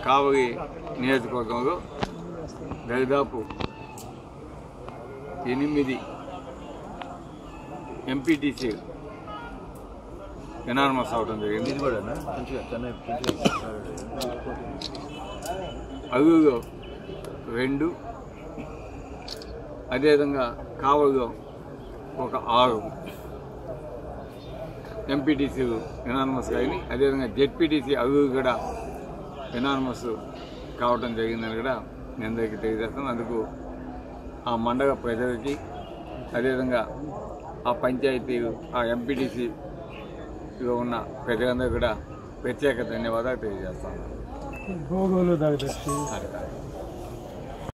కావలి నియోజకవర్గంలో దాదాపు ఎనిమిది ఎంపీటీసీ ఎనానమస్ అవడం జరిగింది ఇది కూడా మంచిగా చెన్నై మంచిగా అగులో రెండు అదేవిధంగా కావలిలో ఒక ఆరు ఎంపీటీసీలు ఎనానమస్ కానీ అదేవిధంగా జెడ్పీటీసీ అగులు కూడా ఎనానమస్ కావడం జరిగిందని కూడా నేను అందరికీ తెలియజేస్తాను అందుకు ఆ మండల ప్రజలకి అదేవిధంగా ఆ పంచాయతీ ఆ ఎంపీటీసీలో ఉన్న ప్రజలందరూ కూడా ప్రత్యేక ధన్యవాదాలు తెలియజేస్తాను గోగోలు దగ్గర కార్యక్రమం